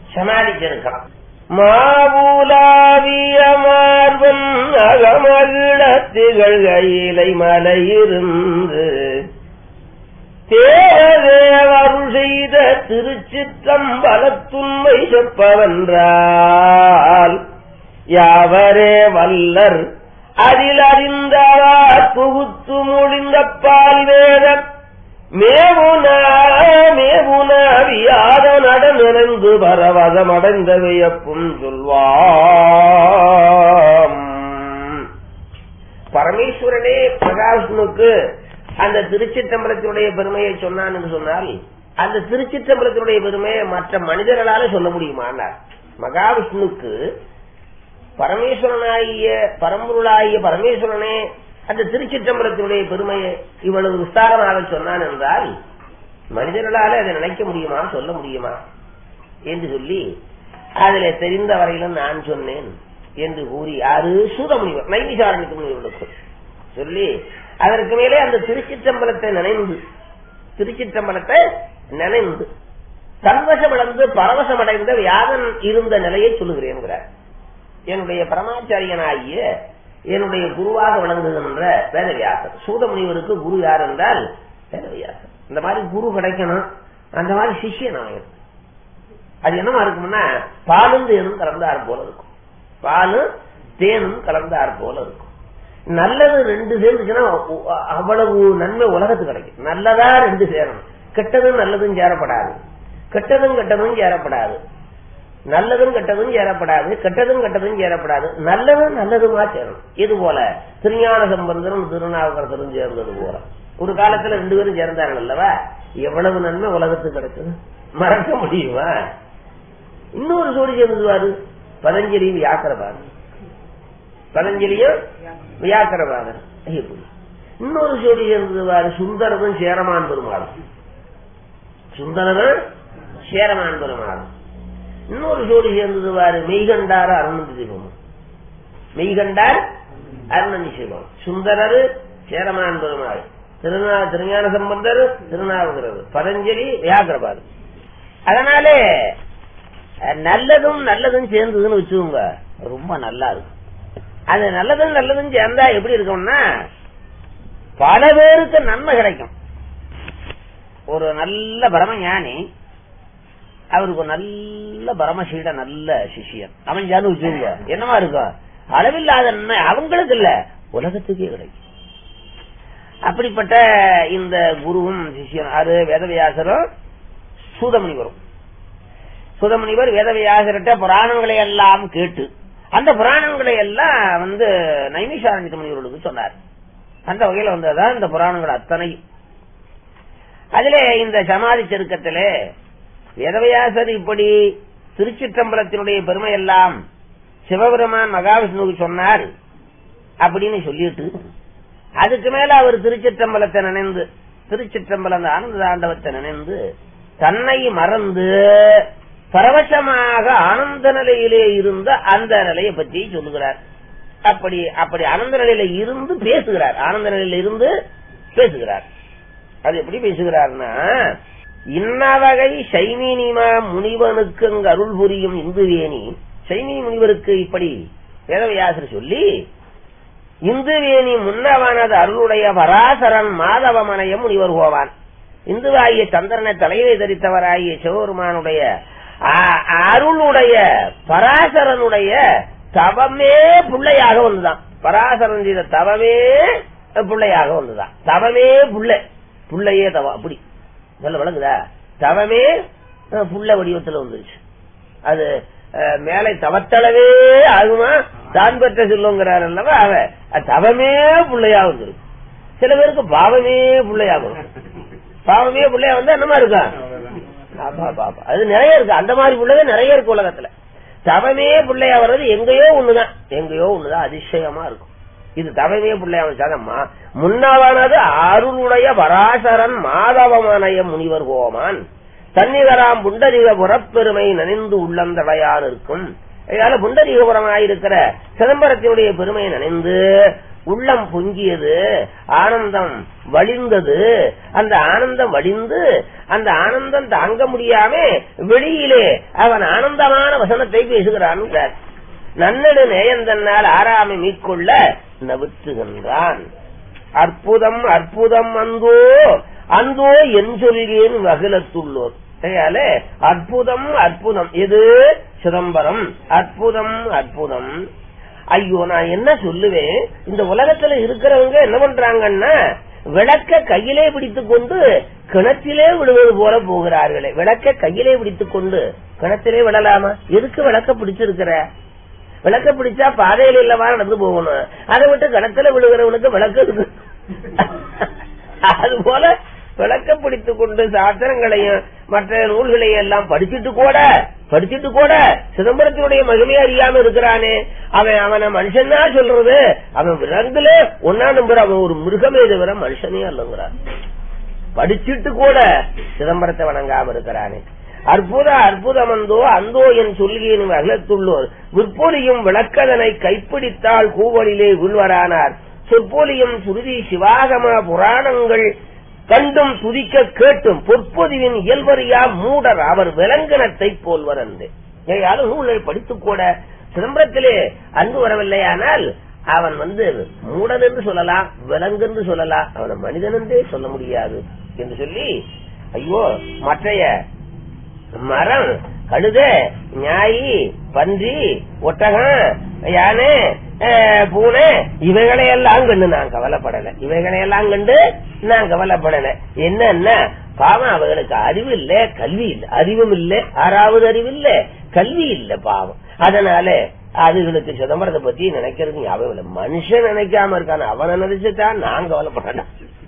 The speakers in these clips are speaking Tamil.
சமாளிச்சிருக்கான் மாவுலாவிய மார்பன் அகமகிழ திகழ்கையிலை மலையிருந்து தேவதேவருள் செய்த திருச்சிற்றம்பலத்துண்மை செப்பவென்றால் யாவரே வல்லர் அதில் அறிந்தவார் புகுத்து முடிந்த பால் வேதம் மேவுனா மேவுனா வியாத நட நிறைந்து பரவதம் அடைந்த வியப்பும் சொல்வாம் பரமேஸ்வரனே மகாவிஷ்ணுக்கு அந்த திருச்சிற்றம்பலத்தினுடைய பெருமையை சொன்னான் என்று சொன்னால் அந்த திருச்சிற்றம்பலத்தினுடைய பெருமையை மற்ற மனிதர்களால சொல்ல முடியுமானார் மகாவிஷ்ணுக்கு பரமேஸ்வரனாகிய பரம்பொருளாகிய பரமேஸ்வரனே அந்த திருச்சிற்றம்பலத்தினுடைய பெருமையை இவ்வளவு விஸ்தாரமாக சொன்னான் என்றால் மனிதர்களால அதை நினைக்க முடியுமா சொல்ல முடியுமா என்று சொல்லி அதில் தெரிந்த வரையிலும் நான் சொன்னேன் என்று கூறி யாரு சூதமுனிவர் நைமிசாரணிக்கு முனிவர்களுக்கு சொல்லி அதற்கு மேலே அந்த திருச்சிற்றம்பலத்தை நினைந்து திருச்சிற்றம்பலத்தை நினைந்து தன்வசமடைந்து பரவசமடைந்த வியாதன் இருந்த நிலையை சொல்லுகிறேன் என்னுடைய பரமாச்சாரியனாகிய என்னுடைய குருவாக விளங்குகின்ற வேதவியாசர் சூதமுனிவருக்கு குரு யார் என்றால் வேதவியாசர் இந்த மாதிரி குரு கிடைக்கணும் அந்த மாதிரி சிஷியன் ஆயிரும் அது என்னமா இருக்கும்னா பாலும் தேனும் கலந்தார் போல இருக்கும் பாலும் தேனும் கலந்தார் போல இருக்கும் நல்லது ரெண்டு சேர்ந்துச்சுன்னா அவ்வளவு நன்மை உலகத்துக்கு கிடைக்கும் நல்லதா ரெண்டு சேரணும் கெட்டதும் நல்லதும் சேரப்படாது கெட்டதும் கெட்டதும் சேரப்படாது நல்லதும் கெட்டதும் சேரப்படாது கெட்டதும் கெட்டதும் சேரப்படாது நல்லதும் நல்லதுமா சேரணும் இது போல திருஞான சம்பந்தரும் திருநாவுக்கரசரும் சேர்ந்தது போல ஒரு காலத்துல ரெண்டு பேரும் சேர்ந்தார்கள் அல்லவா எவ்வளவு நன்மை உலகத்துக்கு கிடைச்சது மறக்க முடியுமா இன்னொரு சோடி சேர்ந்துவாரு பதஞ்சலி வியாக்கரபாதர் பதஞ்சலியும் வியாக்கரபாதர் எப்படி இன்னொரு ஜோடி சேர்ந்ததுவாரு சுந்தரமும் சேரமான் பெருமாளும் சுந்தரமும் சேரமான் பெருமாளும் இன்னொரு ஜோடி சேர்ந்தது வாரு மெய்கண்டார் அருணந்தி சிவம் மெய்கண்டார் அருணந்தி சிவம் சுந்தரர் சேரமான் பெருமாள் திருநா திருஞான சம்பந்தர் திருநாவுகிறது பதஞ்சலி வியாகரபாது அதனாலே நல்லதும் நல்லதும் சேர்ந்ததுன்னு வச்சுக்கோங்க ரொம்ப நல்லா இருக்கும் அது நல்லதும் நல்லதும் சேர்ந்தா எப்படி இருக்கும்னா பல பேருக்கு நன்மை கிடைக்கும் ஒரு நல்ல பரமஞானி அவருக்கு ஒரு நல்ல பரமசீட நல்ல சிஷியன் அவன் ஜானு வச்சுங்க என்னமா இருக்கும் அளவில்லாத நன்மை அவங்களுக்கு இல்ல உலகத்துக்கே கிடைக்கும் அப்படிப்பட்ட இந்த குருவும் சிஷியன் அது வேதவியாசரும் சூதமுனிவரும் சூதமுனிவர் வேதவியாசர்கிட்ட புராணங்களை எல்லாம் கேட்டு அந்த புராணங்களை எல்லாம் வந்து நைமிஷாரண்ய முனிவர்களுக்கு சொன்னார் அந்த வகையில வந்ததுதான் இந்த புராணங்கள் அத்தனை அதிலே இந்த சமாதி செருக்கத்திலே வேதவியாசர் இப்படி திருச்சிற்றம்பலத்தினுடைய பெருமை எல்லாம் சிவபெருமான் மகாவிஷ்ணுவுக்கு சொன்னார் அப்படின்னு சொல்லிட்டு அதுக்கு மேல அவர் திருச்சிற்றம்பலத்தை நினைந்து திருச்சிற்றம்பலம் அந்த ஆனந்த தாண்டவத்தை நினைந்து தன்னை மறந்து பரவசமாக ஆனந்த நிலையிலே இருந்த அந்த நிலையை பற்றி சொல்லுகிறார் அப்படி அப்படி ஆனந்த நிலையில இருந்து பேசுகிறார் ஆனந்த நிலையில இருந்து பேசுகிறார் அது எப்படி பேசுகிறார்னா இன்னவகை சைமினிமா முனிவனுக்கு அங்கு அருள் புரியும் இந்துவேணி சைமினி முனிவருக்கு இப்படி வேதவியாசர் சொல்லி இந்துவேணி முன்னவனது அருளுடைய பராசரன் மாதவமனைய முனிவர் போவான் இந்துவாகிய சந்திரனை தலையிலே தரித்தவராகிய சிவபெருமானுடைய அருளுடைய பராசரனுடைய தவமே பிள்ளையாக வந்துதான் பராசரன் செய்த தவமே பிள்ளையாக வந்துதான் தவமே புள்ளை புள்ளையே தவம் அப்படி நல்ல விளங்குதா தவமே புள்ள வடிவத்தில் வந்துருச்சு அது மேலை தவத்தளவே ஆகுமா தான் பெற்ற சொல்லுங்கிறார் அல்லவா அவ தவமே பிள்ளையா வந்துருக்கு சில பேருக்கு பாவமே பிள்ளையாகும் பாவமே பிள்ளையா வந்தா என்னமா இருக்கும் அது நிறைய இருக்கு அந்த மாதிரி பிள்ளைங்க நிறைய இருக்கு உலகத்துல தவமே பிள்ளையா வர்றது எங்கேயோ ஒண்ணுதான் எங்கேயோ ஒண்ணுதான் அதிசயமா இருக்கும் இது தவமே பிள்ளையா வச்சாதம்மா முன்னவனது அருளுடைய பராசரன் மாதவமனைய முனிவர் கோமான் தன்னிகராம் புண்டரிக புறப்பெருமை நனிந்து உள்ளந்தடையான் இருக்கும் அதனால புண்டரிகபுரமாயிருக்கிற சிதம்பரத்தினுடைய பெருமையை நினைந்து உள்ளம் பொங்கியது ஆனந்தம் வழிந்தது அந்த ஆனந்தம் வழிந்து அந்த ஆனந்தம் தாங்க முடியாம வெளியிலே அவன் ஆனந்தமான வசனத்தை பேசுகிறான் நன்னடு நேயந்தன்னால் ஆறாமை மீட்கொள்ள நவிற்றுகின்றான் அற்புதம் அற்புதம் அந்தோ அந்தோ என் சொல்கிறேன் வகிலத்துள்ளோர் கையாலே அற்புதம் அற்புதம் எது சிதம்பரம் அற்புதம் அற்புதம் ஐயோ நான் என்ன சொல்லுவேன் இந்த உலகத்துல இருக்கிறவங்க என்ன பண்றாங்கன்னா விளக்க கையிலே பிடித்துக் கொண்டு கிணத்திலே விடுவது போல போகிறார்களே விளக்க கையிலே பிடித்துக் கொண்டு கிணத்திலே விடலாமா எதுக்கு விளக்க பிடிச்சிருக்கிற விளக்க பிடிச்சா பாதையில இல்லவா நடந்து போகணும் அதை விட்டு கிணத்துல விழுகிறவனுக்கு விளக்கு இருக்கு அது போல விளக்க பிடித்துக் கொண்டு சாஸ்திரங்களையும் மற்ற நூல்களையும் எல்லாம் படிச்சுட்டு கூட படிச்சுட்டு கூட சிதம்பரத்தினுடைய மகிமை அறியாம இருக்கிறானே அவன் அவனை மனுஷன்னா சொல்றது அவன் விலங்குல ஒன்னா நம்புற அவன் ஒரு மிருகமே தவிர மனுஷனே அல்லங்கிறான் படிச்சுட்டு கூட சிதம்பரத்தை வணங்காம இருக்கிறானே அற்புத அற்புதமந்தோ அந்தோ என் சொல்லியின் அகலத்துள்ளோர் விற்பொலியும் விளக்கதனை கைப்பிடித்தால் கூவலிலே உள்வரானார் சொற்பொலியும் சுருதி சிவாகம புராணங்கள் கண்டும் துதிக்க கேட்டும் பொற்பொதிவின் இயல்பறியா மூடர் அவர் விலங்கினத்தை போல்வர் என்று ஏயாலும் நூலை படித்துக் கூட சிதம்பரத்திலே அன்பு வரவில்லையானால் அவன் வந்து மூடன் என்று சொல்லலாம் விலங்கு என்று சொல்லலாம் அவனை மனிதன் என்றே சொல்ல முடியாது என்று சொல்லி ஐயோ மற்றைய மரம் கழுத ஞாயி பன்றி ஒட்டகம் யானை பூனை இவைகளை எல்லாம் கண்டு நான் கவலைப்படல இவைகளை எல்லாம் கண்டு நான் கவலைப்படல என்னன்னா பாவம் அவர்களுக்கு அறிவு இல்ல கல்வி இல்ல அறிவும் இல்ல ஆறாவது அறிவு இல்ல கல்வி இல்ல பாவம் அதனால அதுகளுக்கு சிதம்பரத்தை பத்தி நினைக்கிறது ஞாபகம் இல்ல மனுஷன் நினைக்காம இருக்கான அவனை நினைச்சுட்டான் நான் கவலைப்படல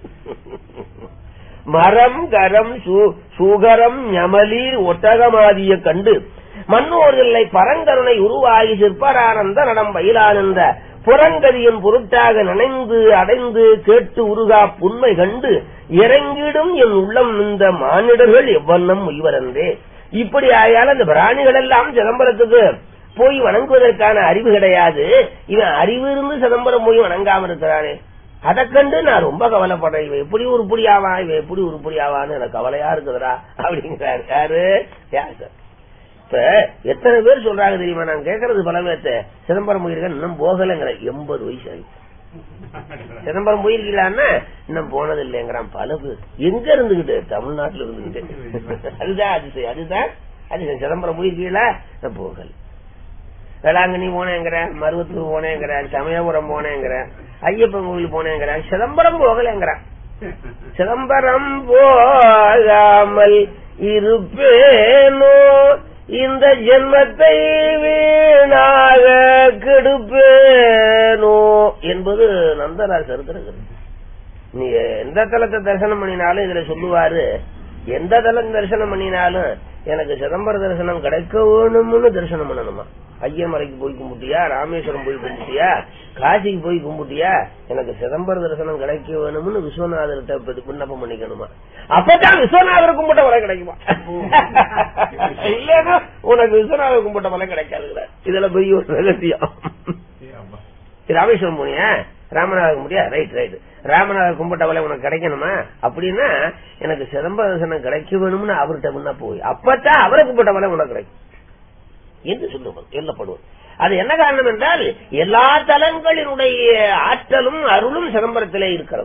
மரம் கரம் சூகரம் ஞமலீர் ஒட்டகமாதிய கண்டு மன்னோர்களை பரங்கருணை உருவாகி சிற்பரானந்த நடம் பயிலானந்த புறங்கதியின் பொருட்டாக நினைந்து அடைந்து கேட்டு உருகா புண்மை கண்டு இறங்கிடும் என் உள்ளம் இந்த மானிடர்கள் எவ்வண்ணம் உய்வரன்றே இப்படி ஆயால் அந்த பிராணிகள் எல்லாம் சிதம்பரத்துக்கு போய் வணங்குவதற்கான அறிவு கிடையாது இவன் அறிவு இருந்து சிதம்பரம் போய் வணங்காம இருக்கிறானே அதை கண்டு நான் ரொம்ப கவலைப்படுறேன் இவன் எப்படி உருப்படியாவா இவன் எப்படி உருப்படியாவான்னு எனக்கு கவலையா இருக்குதுடா அப்படிங்கிறாரு யாரு யார் சார் இப்ப எத்தனை பேர் சொல்றாங்க தெரியுமா நான் கேட்கறது பல பேர்த்த சிதம்பரம் போயிருக்கேன் இன்னும் போகலைங்கிற எண்பது வயசு ஆயிடுச்சு சிதம்பரம் போயிருக்கீங்களான்னா இன்னும் போனது இல்லைங்கிறான் பல பேர் எங்க இருந்துகிட்டு தமிழ்நாட்டுல இருந்துகிட்டு அதுதான் அதிசயம் அதுதான் அதிசயம் சிதம்பரம் போயிருக்கீங்களா நான் போகல வேளாங்கண்ணி போனேங்கிற மருவத்தூர் போனேங்கிற சமயபுரம் போனேங்கிற ஐயப்பன் கோவில் போனேங்கிற சிதம்பரம் போகலைங்கிறான் சிதம்பரம் போகாமல் இருப்பேனோ இந்த ஜென்மத்தை வீணாக கெடுப்பேனோ என்பது நந்தராஜ் சரித்திரம் நீ எந்த தலத்தை தரிசனம் பண்ணினாலும் இதுல சொல்லுவாரு எந்த தலம் தரிசனம் பண்ணினாலும் எனக்கு சிதம்பர தரிசனம் கிடைக்க வேணும்னு தரிசனம் பண்ணணுமா ஐயமலைக்கு போய் கும்பிட்டியா ராமேஸ்வரம் போய் கும்பிட்டியா காசிக்கு போய் கும்பிட்டியா எனக்கு சிதம்பர தரிசனம் கிடைக்க வேணும்னு விஸ்வநாதர்கிட்ட விண்ணப்பம் பண்ணிக்கணுமா அப்பதான் விஸ்வநாதர் கும்பிட்ட மலை கிடைக்குமா இல்லன்னா உனக்கு விஸ்வநாதர் கும்பிட்ட மலை கிடைக்காது இதுல பெரிய ஒரு ரகசியம் ராமேஸ்வரம் போனியா ராமநாதர் கும்பிட்டியா ரைட் ரைட் ராமநாதர் கும்பிட்ட வலை உனக்கு கிடைக்கணுமா அப்படின்னா எனக்கு சிதம்பர தரிசனம் கிடைக்க வேணும்னு அவர்கிட்ட முன்ன போய் அப்பதான் அவரை கும்பிட்ட வலை உனக்கு கிடைக்கும் என்று சொல்லுவது எல்லப்படுவது அது என்ன காரணம் என்றால் எல்லா தலங்களினுடைய ஆற்றலும் அருளும் சிதம்பரத்திலே இருக்கிறது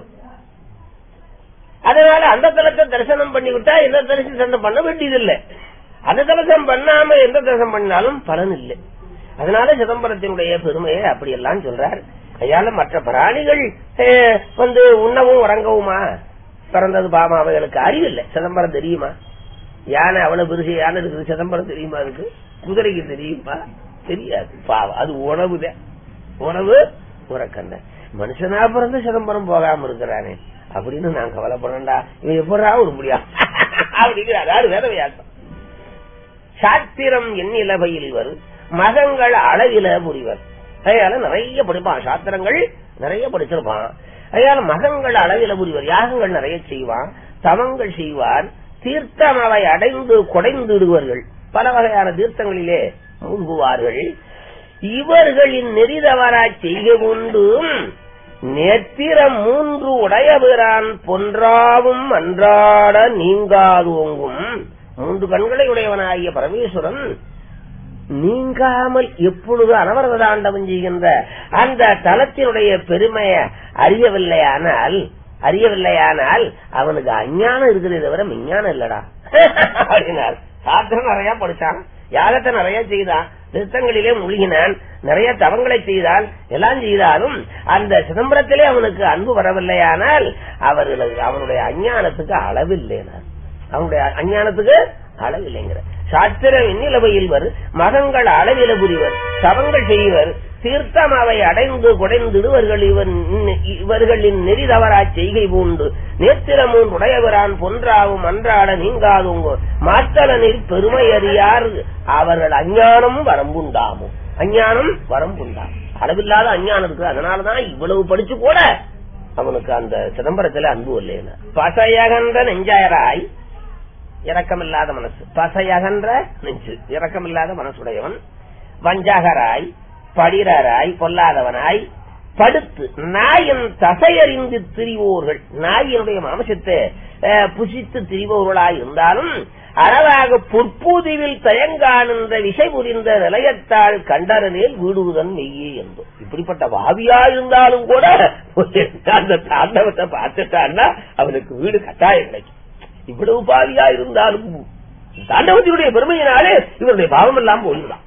அதனால அந்த தலத்தை தரிசனம் பண்ணிவிட்டா எந்த தரிசனம் பண்ண வேண்டியதில்லை அந்த தரிசனம் பண்ணாம எந்த தரிசனம் பண்ணாலும் பலன் இல்லை அதனால சிதம்பரத்தினுடைய பெருமையை அப்படி எல்லாம் சொல்றார் கையால மற்ற பிராணிகள் வந்து உண்ணவும் உறங்கவுமா பிறந்தது பாமா அவைகளுக்கு அறிவில்லை சிதம்பரம் தெரியுமா யானை அவ்வளவு பெருசு யானை இருக்குது சிதம்பரம் தெரியுமா அதுக்கு குதிரைக்கு தெரியுமா தெரியாது பாவம் அது உணவுதான் உணவு உறக்கண்ட மனுஷனா பிறந்த சிதம்பரம் போகாம இருக்கிறானே அப்படின்னு நான் கவலைப்படண்டா இவன் எப்படா ஒரு முடியா அப்படிங்கிறார் யாரு வேற வியாசம் சாத்திரம் எண்ணிலவையில் இவர் மகங்கள் அளவில புரிவர் அதனால நிறைய படிப்பான் சாத்திரங்கள் நிறைய படிச்சிருப்பான் அதனால மகங்கள் அளவில புரிவர் யாகங்கள் நிறைய செய்வான் தவங்கள் செய்வார் தீர்த்தம் அவை அடைந்து குடைந்து விடுவார்கள் பல வகையான தீர்த்தங்களிலே மூழ்குவார்கள் இவர்களின் நெறிதவரா செய்க கொண்டும் நேத்திர மூன்று உடையபிரான் பொன்றாவும் அன்றாட நீங்காதோங்கும் மூன்று கண்களை உடையவனாகிய பரமேஸ்வரன் நீங்காமல் எப்பொழுது அனவரத தாண்டவம் செய்கின்ற அந்த தலத்தினுடைய பெருமையை அறியவில்லையானால் அறியவில்லையானால் அவனுக்கு அஞ்ஞானம் இருக்கிறதே தவிர விஞ்ஞானம் இல்லடா அப்படின்னார் சாத்திரம் நிறைய படிச்சான் யாகத்தை நிறைய செய்தான் திருத்தங்களிலே மூழ்கினான் நிறைய தவங்களை செய்தான் எல்லாம் செய்தாலும் அந்த சிதம்பரத்திலே அவனுக்கு அன்பு வரவில்லையானால் அவர்களுக்கு அவனுடைய அஞ்ஞானத்துக்கு அளவில்லைனார் அவனுடைய அஞ்ஞானத்துக்கு அளவில்லைங்கிற சாஸ்திரம் எண்ணிலவையில் வர் மகங்கள் அளவில புரிவர் தவங்கள் செய்வர் தீர்த்தம் அவை அடைந்து குடைந்திடுவர்கள் இவன் இவர்களின் நெறி தவறா செய்கை பூண்டு நேத்திரமும் உடையவரான் பொன்றாவும் அன்றாட நீங்காதுங்கோ மாத்தல நீர் பெருமை அறியார் அவர்கள் அஞ்ஞானம் வரம்புண்டாமோ அஞ்ஞானம் வரம்புண்டாம் அளவில்லாத அஞ்ஞானம் இருக்கு அதனாலதான் இவ்வளவு படிச்சு கூட அவனுக்கு அந்த சிதம்பரத்துல அன்பு இல்லைன்னு பசையகன்ற நெஞ்சாயராய் இரக்கமில்லாத மனசு பசையகன்ற நெஞ்சு இரக்கமில்லாத மனசுடையவன் வஞ்சகராய் படிரராய் பொல்லாதவனாய் படுத்து நாயின் தசையறிந்து திரிவோர்கள் நாயினுடைய மாம்சத்தை அஹ், புசித்து திரிபவர்களாய் இருந்தாலும் அறவாக பொற்பூதிவில் தயங்கானின்ற விசை புரிந்த நிலையத்தால் கண்டரனில் வீடுவதன் மெய்யே என்போம் இப்படிப்பட்ட வாவியா இருந்தாலும் கூட அந்த தாண்டவத்தை பார்த்துட்டான்னா அவனுக்கு வீடு கட்டாயம் கிடைக்கும் இவ்வளவு பாவியா இருந்தாலும் தாண்டவத்தினுடைய பெருமையினாலே இவருடைய பாவம் எல்லாம் போயிடலாம்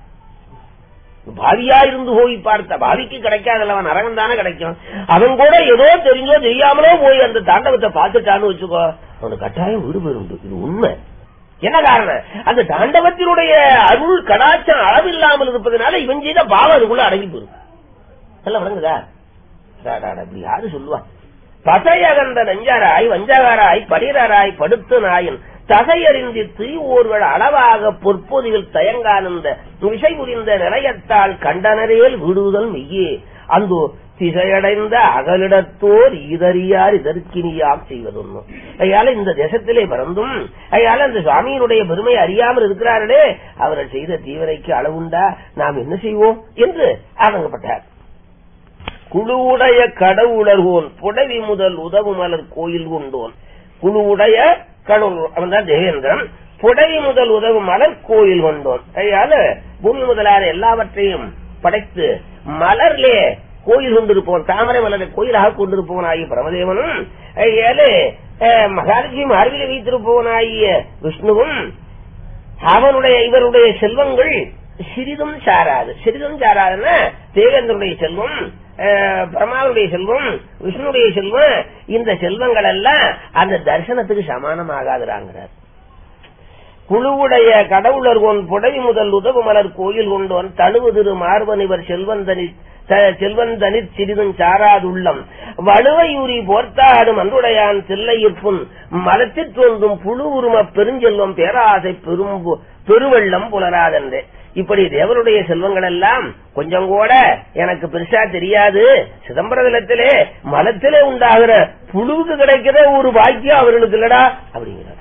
பாவியா இருந்து போய் பார்த்த பாவிக்கு கிடைக்காதல்லவன் நரகம் தானே கிடைக்கும் அவன் கூட ஏதோ தெரிஞ்சோ தெரியாமலோ போய் அந்த தாண்டவத்தை பார்த்துட்டான்னு வச்சுக்கோ அவனுக்கு கட்டாயம் வீடு பெறுண்டு இது உண்மை என்ன காரணம் அந்த தாண்டவத்தினுடைய அருள் கடாச்சம் அளவில்லாமல் இருப்பதனால இவன் செய்த பாவம் அதுக்குள்ள அடங்கி போயிருக்கு நல்லா விளங்குதா டா, டா, டா, இப்படி யாரு சொல்லுவா பசையகந்த நெஞ்சாராய் வஞ்சகாராய் படிரராய் படுத்து நாயின் தகையறிந்து திரிவோர்கள் அளவாக பொற்பொதியில் தயங்கானந்த விசை புரிந்த நிலையத்தால் கண்டனரேல் விடுதல் மெய்யே அந்தோ திசையடைந்த அகலிடத்தோர் இதறியார் இதற்கினியாம் செய்வதொன்னும் அயால இந்த தேசத்திலே பிறந்தும் அயால அந்த சுவாமியினுடைய பெருமை அறியாமல் இருக்கிறார்களே அவர்கள் செய்த தீவிரைக்கு அளவுண்டா நாம் என்ன செய்வோம் என்று ஆதங்கப்பட்டார் குழுவுடைய கடவுளர்கோன் புடவி முதல் உதவு மலர் கோயில் கொண்டோன் குழுவுடைய கடவுள் அவன் தான் தேவேந்திரன் புடவி முதல் உதவு மலர் கோயில் கொண்டோன் அதனால பூமி முதலான எல்லாவற்றையும் படைத்து மலர்லே கோயில் கொண்டிருப்போம் தாமரை மலரை கோயிலாக கொண்டிருப்பவனாகிய பிரமதேவனும் ஏழு மகாலட்சுமி அருவிலை வைத்திருப்பவனாகிய விஷ்ணுவும் அவனுடைய இவருடைய செல்வங்கள் சிறிதும் சாராது சிறிதும் சாராதுன்னா தேவேந்திரனுடைய செல்வம் அஹ், பிரம்மாவுடைய செல்வம் விஷ்ணுடைய செல்வம் இந்த செல்வங்கள் எல்லாம் அந்த தரிசனத்துக்கு சமானமாகாதுறாங்கிறார் குழுவுடைய கடவுளர் கொன் புடவி முதல் உதவு மலர் கோயில் கொண்டோன் தழுவு திரு மார்பன் இவர் செல்வந்தனி த- செல்வந்தனிற் சிறிதும் சாராதுள்ளம் வலுவையூரி போர்த்தாடும் அன்றுடையான் தில்லையிற்புன் மலத்திற் தோன்றும் புழு உரும பெருஞ்செல்வம் பேராசை பெரும் பெருவெள்ளம் புலராதென்றே இப்படி தேவனுடைய செல்வங்கள் எல்லாம் கொஞ்சம் கூட எனக்கு பெருசா தெரியாது சிதம்பரத்திலே மலத்திலே உண்டாகிற புழுவுக்கு கிடைக்கிற ஒரு பாக்கியம் அவர்களுக்கு இல்லடா அப்படிங்கிறார்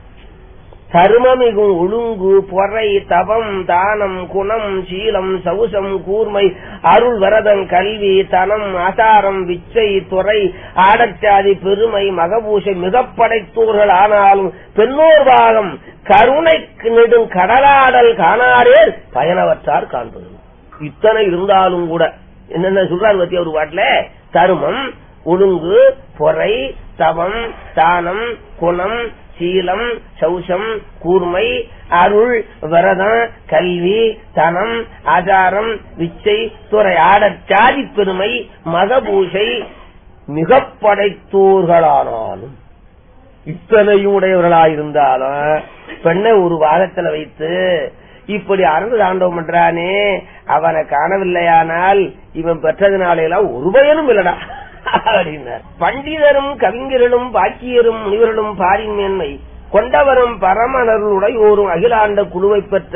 கருமமிகும் ஒழுங்கு பொறை தவம் தானம் குணம் சீலம் சவுசம் கூர்மை அருள் வரதன் கல்வி தனம் ஆசாரம் விச்சை துறை ஆடச்சாதி பெருமை மகபூஷை மிகப் படைத்தோர்கள் ஆனாலும் பெண்ணோர் பாகம் கருணை நெடும் கடலாடல் காணாரே பயனவற்றார் காண்பது இத்தனை இருந்தாலும் கூட என்னென்ன சொல்றாரு பத்தி ஒரு பாட்டுல தருமம் ஒழுங்கு பொறை தவம் தானம் குணம் சீலம் சௌசம் கூர்மை அருள் விரதம் கல்வி தனம் ஆச்சாரம் விச்சை துறை ஆடற் சாதி பெருமை மதபூஷை மிகப் படைத்தோர்களானாலும் இத்தனையும் உடையவர்களாயிருந்தாலும் பெண்ணை ஒரு வாகத்துல வைத்து இப்படி அறந்து தாண்டவம் பண்றானே அவனை காணவில்லையானால் இவன் பெற்றதுனால எல்லாம் ஒரு பயனும் இல்லடா அப்படின்னார் பண்டிதரும் கவிஞர்களும் பாக்கியரும் முனிவர்களும் பாரின் மேன்மை கொண்டவரும் பரமனருடையோரும் அகிலாண்ட குழுவை பெற்ற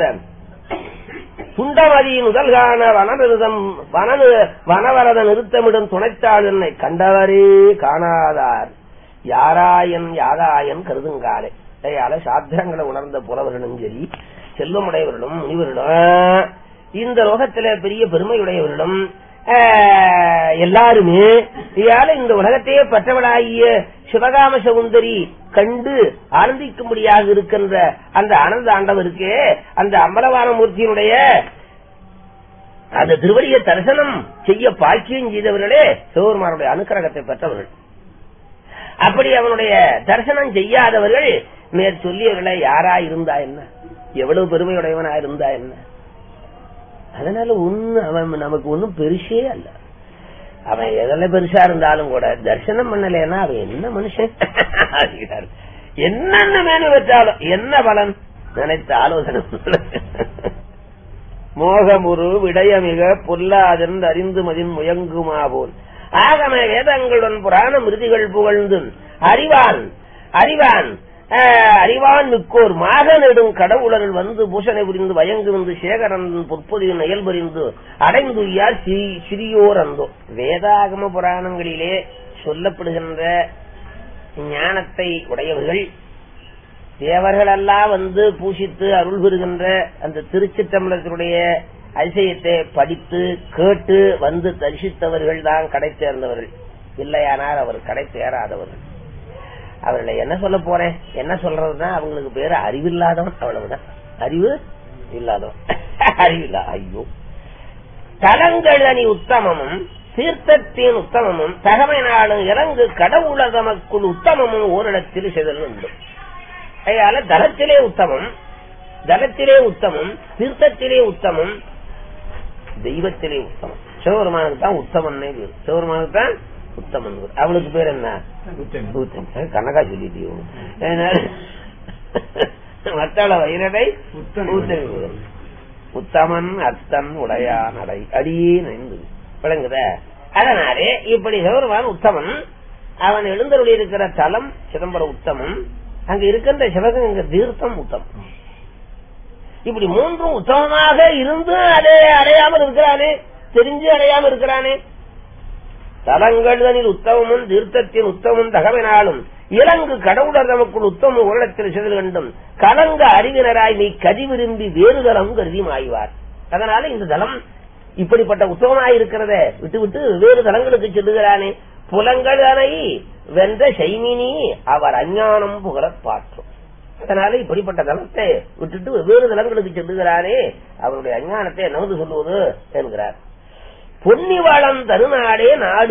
சுண்டமதி முதல்கான வனவிரதம் வன வனவரத நிறுத்தமிடும் துணைத்தாள் என்னை கண்டவரே காணாதார் யாராயன் யாதாயன் கருதுங்காலே அதையால சாத்திரங்களை உணர்ந்த புலவர்களும் சரி செல்வமுடையவர்களும் முனிவர்களும் இந்த லோகத்தில பெரிய பெருமையுடையவர்களும் ஆஹ், எல்லாருமே இயால இந்த உலகத்தையே பற்றவளாகிய சிவகாம சகுந்தரி கண்டு ஆனந்திக்கும்படியாக இருக்கின்ற அந்த ஆனந்த ஆண்டவருக்கு அந்த அம்பலவான மூர்த்தியினுடைய அந்த திருவடியை தரிசனம் செய்ய பாக்கியம் செய்தவர்களே சிவபெருமானுடைய அனுக்கிரகத்தை பெற்றவர்கள் அப்படி அவனுடைய தரிசனம் செய்யாதவர்கள் மேற் சொல்லியவர்களை யாரா இருந்தா என்ன எவ்வளவு பெருமையுடையவனா இருந்தா என்ன அதனால ஒண்ணு அவன் நமக்கு ஒண்ணும் பெருசே அல்ல அவன் எதில் பெருசா இருந்தாலும் கூட தரிசனம் பண்ணலைன்னா அவன் என்ன மனுஷன் அப்படிங்கிறாரு. என்னென்ன மேனு வச்சாலும் என்ன பலன் நினைத்த ஆலோசனை மோகமுரு விடயமிக பொல்லாதன் அறிந்து மதின் முயங்குமா போல் ஆகம வேதங்களுடன் புராண மிருதிகள் புகழ்ந்து அறிவான் அறிவான் ஆஹ், அறிவான் மிக்கோர் மாக நெடும் கடவுளர்கள் வந்து பூஷணை புரிந்து வயங்கு வந்து சேகரன் பொற்பொதியின் நயல் புரிந்து அடைந்துயார் சிறி- சிறியோர் அந்தோ வேதாகம புராணங்களிலே சொல்லப்படுகின்ற ஞானத்தை உடையவர்கள் தேவர்களெல்லாம் வந்து பூசித்து அருள் பெறுகின்ற அந்த திருச்சிற்றம்பலத்தினுடைய அதிசயத்தை படித்து கேட்டு வந்து தரிசித்தவர்கள் தான் கடை சேர்ந்தவர்கள் இல்லையானால் அவர் கடை சேராதவர்கள் அவர்களை என்ன சொல்ல போறேன் என்ன சொல்றதுன்னா அவங்களுக்கு பேரு அறிவில்லாதவன் அவ்வளவுதான் அறிவு இல்லாதவன் அறிவில்லா ஐயோ தலங்களணி உத்தமமும் தீர்த்தத்தின் உத்தமமும் தகமை நாளும் இறங்கு கடவுளதமக்குள் உத்தமமும் ஓரிடத்தில் செதல் உண்டு அதனால தலத்திலே உத்தமம் தலத்திலே உத்தமம் தீர்த்தத்திலே உத்தமம் தெய்வத்திலே உத்தமம் சிவபெருமானுக்கு தான் உத்தமன்னே பேரு சிவபெருமானுக்கு தான் உத்தமன் பேரு. அவளுக்கு பேர் என்ன உத்தமன். அது கணக்கா சொல்லிட்டியோ அதனால மத்தாள வயிறடை உத்தமன் உத்தமன் அத்தன் உடையான் அடை அடியே நைந்து விளங்குத அதனாலே இப்படி சிவபெருமான் உத்தமன் அவன் எழுந்தருளி இருக்கிற தலம் சிதம்பரம் உத்தமம் அங்க இருக்கின்ற சிவகங்க தீர்த்தம் உத்தமம் இப்படி மூன்றும் உத்தமமாக இருந்து அதை அடையாமல் இருக்கிறானே தெரிஞ்சு அடையாமல் இருக்கிறானே தலங்கள்தனில் உத்தமமும் தீர்த்தத்தின் உத்தமும் தகவனாலும் இலங்கு கடவுளர் நமக்குள் உத்தமம் உருளத்தில் செதில் கண்டும் கலங்க அறிவினராய் நீ கதி விரும்பி வேறு தலம் கருதி மாய்வார் அதனால இந்த தலம் இப்படிப்பட்ட உத்தமமாய் இருக்கிறத விட்டு விட்டு வேறு தலங்களுக்கு செல்லுகிறானே புலங்கடனை வென்ற சைமினி அவர் அஞ்ஞானம் புகழப் பாற்றும் அதனால இப்படிப்பட்ட தலத்தை விட்டுட்டு வெவ்வேறு தலங்களுக்கு செல்லுகிறானே அவருடைய அஞ்ஞானத்தை நகர்ந்து சொல்லுவது என்கிறார் பொன்னிவளம் தருநாடே நாடு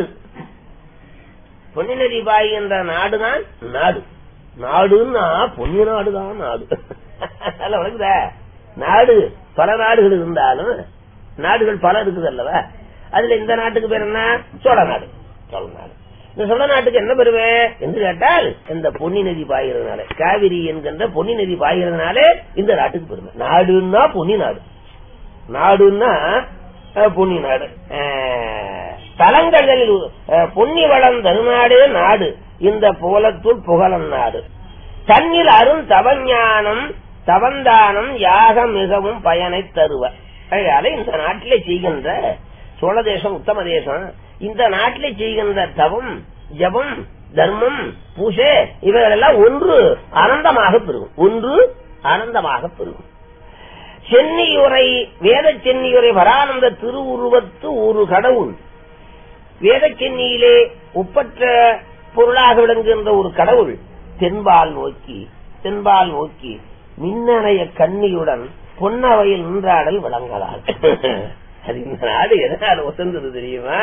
பொன்னி நதி பாய்கின்ற நாடுதான் நாடு நாடுன்னா பொன்னி நாடுதான் நாடு அல்ல வழங்குதா நாடு பல நாடுகள் இருந்தாலும் நாடுகள் பல இருக்குது அல்லவா அதுல இந்த நாட்டுக்கு பேர் என்ன சோழ நாடு சோழ நாடு இந்த சோழ நாட்டுக்கு என்ன பெருமை என்று கேட்டால் இந்த பொன்னி நதி பாய்கிறதுனால காவிரி என்கின்ற பொன்னி நதி பாய்கிறதுனால இந்த நாட்டுக்கு பெருமை நாடுன்னா பொன்னி நாடு நாடுன்னா அஹ், பொன்னி நாடு அஹ், தலங்களில் அஹ், பொன்னி வளம் தருநாடே நாடு இந்த புகழத்துள் புகழன் நாடு தன்னில் அருண் தவஞானம் தவந்தானம் யாகம் மிகவும் பயனை தருவ அதனால இந்த நாட்டிலே செய்கின்ற சோழ தேசம் உத்தம தேசம் இந்த நாட்டிலே செய்கின்ற தவம் ஜபம் தர்மம் பூஜை இவைகளெல்லாம் ஒன்று ஆனந்தமாக பெருகும் ஒன்று ஆனந்தமாக பெருகும் சென்னியுரை வேத சென்னியுரை வரானந்த திருவுருவத்து ஒரு கடவுள் வேத சென்னியிலே ஒப்பற்ற பொருளாக விளங்குகின்ற ஒரு கடவுள் தென்பால் நோக்கி தென்பால் நோக்கி மின்னணைய கண்ணியுடன் பொன்னவையில் நின்றாடல் விளங்கலால் அது இந்த நாடு எதனால ஒசந்தது தெரியுமா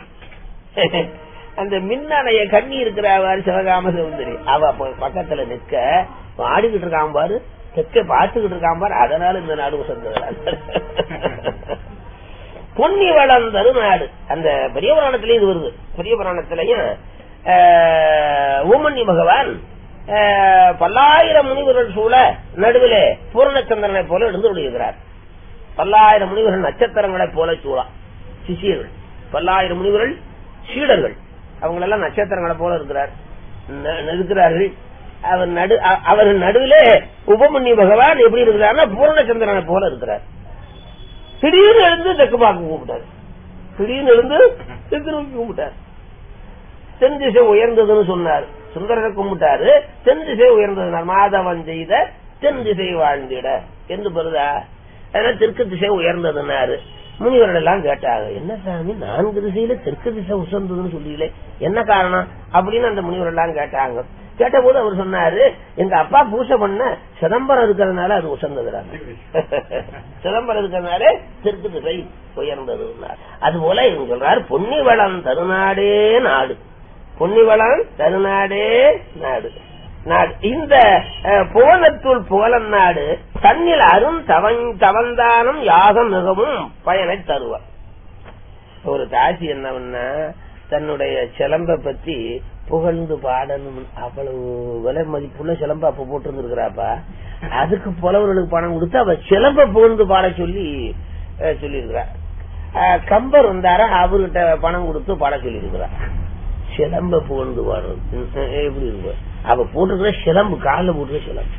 அந்த மின்னணைய கண்ணி இருக்கிறாவாரு சிவகாம சுந்தரி அவ போய் பக்கத்துல நிக்க ஆடிக்கிட்டு இருக்கான் பாரு தெற்க பார்த்துக்கிட்டு இருக்கான் பாரு அதனால இந்த நாடு உசந்தது பொன்னி வளம் தருநாடு அந்த பெரிய புராணத்திலயும் இது வருது பெரிய புராணத்திலையும் ஊமன்னி பகவான் ஆஹ், பல்லாயிரம் முனிவர்கள் சூழ நடுவிலே பூர்ணச்சந்திரனை போல எழுந்து விடுகிறார் பல்லாயிரம் முனிவர்கள் நட்சத்திரங்களைப் போல சூழா சிஷியர்கள் பல்லாயிரம் முனிவர்கள் சீடர்கள் அவங்களெல்லாம் நட்சத்திரங்களை போல இருக்கிறார் ந- இருக்கிறார்கள் அவர் நடு அ- அவர்கள் நடுவிலே உபமன்யு பகவான் எப்படி இருக்கிறார்னா பூர்ணச்சந்திரனை போல இருக்கிறார் திடீர்னு எழுந்து தெற்கு பார்க்க கூப்பிட்டாரு திடீர்னு எழுந்து தெற்கு நோக்கி கும்பிட்டார் தென் திசை உயர்ந்ததுன்னு சொன்னார் சுந்தரரை கும்பிட்டாரு தென் திசை உயர்ந்ததுனார் மாதவன் செய்த தென் திசை வாழ்ந்திட என்று பெறுதா அதனால தெற்கு திசை உயர்ந்ததுன்னாரு முனிவர்கள் எல்லாம் கேட்டாங்க என்ன சாமி நான்கு திசையில தெற்கு திசை உசந்ததுன்னு சொல்லீங்களே என்ன காரணம் அப்படின்னு அந்த முனிவர்கள் எல்லாம் கேட்டாங்க கேட்ட போது அவர் சொன்னாரு எங்க அப்பா பூசை பண்ண சிதம்பரம் இருக்கிறதுனால அது உசந்ததுறாங்க சிதம்பரம் இருக்கிறதுனால தெற்கு திசை உயர்ந்தது அது போல இவங்க சொல்றாரு பொன்னிவளம் தருநாடே நாடு பொன்னிவளம் தருநாடே நாடு நாடு இந்த அஹ், புவனத்துள் புகழன் நாடு தன்னில் அரும் தவன் தவந்தானம் யாகம் மிகவும் பயனை தருவார் ஒரு தாசி என்னவன்னா தன்னுடைய சிலம்ப பத்தி புகழ்ந்து பாடணும் அவ்வளவு விலை மதிப்புள்ள சிலம்ப அப்ப போட்டு இருந்திருக்கிறாப்பா அதுக்கு புலவர்களுக்கு பணம் கொடுத்து அவ சிலம்ப புகழ்ந்து பாட சொல்லி அஹ், சொல்லியிருக்கிறா அஹ், கம்பர் வந்தாரா அவர்கிட்ட பணம் கொடுத்து பாட சொல்லி சிலம்ப புகழ்ந்து பாடுறது உம், எப்படி இருக்கு அவ போட்டிருக்கிற சிலம்பு காலில் போட்டுருக்க சிலம்பு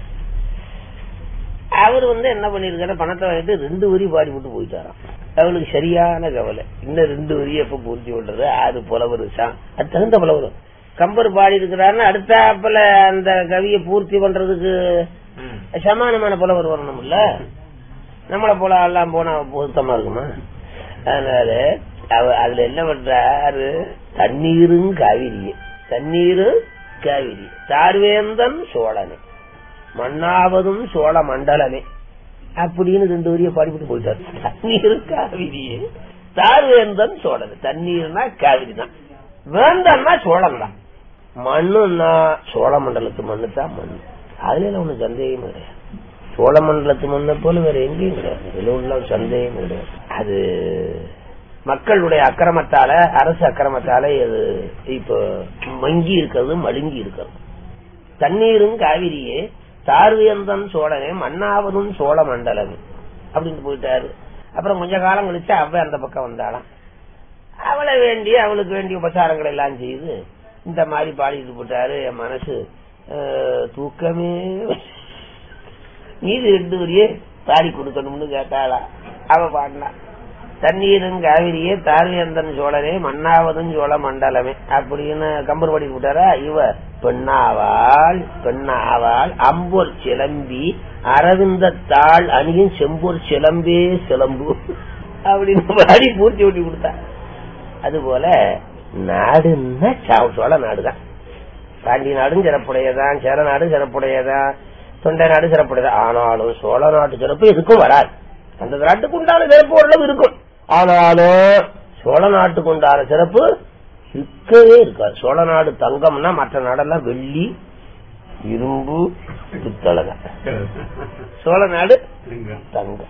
அவர் வந்து என்ன பண்ணிருக்காரு பணத்தை வாங்கிட்டு ரெண்டு வரி பாடி விட்டு போயிட்டாராம் அவளுக்கு சரியான கவலை இன்னும் ரெண்டு வரி எப்ப பூர்த்தி பண்றது அது புலவர் சா- அது தகுந்த புலவர் கம்பர் பாடி இருக்கிறாருன்னு அடுத்தாப்புல அந்த கவியை பூர்த்தி பண்றதுக்கு சமானமான புலவர் வரணும்ல நம்மளை போல எல்லாம் போனா பொருத்தமா இருக்குமா அதனால அவ- அதுல என்ன பண்றாரு தண்ணீரும் காவிரி தண்ணீரும் காவிரி தார்வேந்தன் சோழனே மண்ணாவதும் சோழ மண்டலமே அப்படின்னு ரெண்டு வரிய பாடிவிட்டு போயிட்டாரு தண்ணீர் காவிரியே தார்வேந்தன் சோழன் தண்ணீர்னா காவிரி தான் வேந்தன்னா சோழன் தான் மண்ணுன்னா சோழ மண்டலத்து மண்ணு தான் மண் அதுல எல்லாம் ஒண்ணு சந்தேகமே கிடையாது சோழ மண்டலத்து மண்ணை போல வேற எங்கேயும் கிடையாது இதுல உள்ள சந்தேகம் கிடையாது அது மக்களுடைய அக்கிரமத்தால அரசு அக்கிரமத்தால இது இப்போ மங்கி இருக்கிறது மழுங்கி இருக்கிறது தண்ணீரும் காவிரியே தார்வியந்தன் சோழனே மன்னாவதும் சோழ மண்டலமே அப்படின்னு போயிட்டாரு அப்புறம் கொஞ்ச காலம் கழிச்சு அவ அந்த பக்கம் வந்தாளாம் அவளை வேண்டி அவளுக்கு வேண்டிய உபசாரங்கள் எல்லாம் செய்து இந்த மாதிரி பாடிட்டு போட்டாரு என் மனசு அஹ், தூக்கமே மீது ரெண்டு வரியே பாடி கொடுக்கணும்னு கேட்டாளா அவ பாடினா தண்ணீரும் காவிரியே தார்வியந்தன் சோழனே மன்னாவதும் சோழ மண்டலமே அப்படின்னு கம்பர் பாடி விட்டாரா இவ பெண்ணாவாள் பெண்ணாவாள் அம்பொர் சிலம்பி அரவிந்த தாள் அணியும் செம்பொர் சிலம்பே சிலம்பு அப்படின்னு பாடி பூர்த்தி ஓட்டி கொடுத்தா அதுபோல நாடுன்னா சா- சோழ நாடுதான் பாண்டி நாடும் சிறப்புடையதான் சேர நாடும் சிறப்புடையதான் தொண்டை நாடு சிறப்புடையதான் ஆனாலும் சோழ நாட்டு சிறப்பு எதுக்கும் வராது அந்த நாட்டுக்கு உண்டான சிறப்பு ஓரளவு இருக்கும் ஆனாலும் சோழ நாட்டுக்கு உண்டான சிறப்பு இருக்கவே இருக்காது சோழ நாடு தங்கம்னா மற்ற நாடெல்லாம் வெள்ளி இரும்பு பித்தளை தான். சோழ நாடு தங்கம்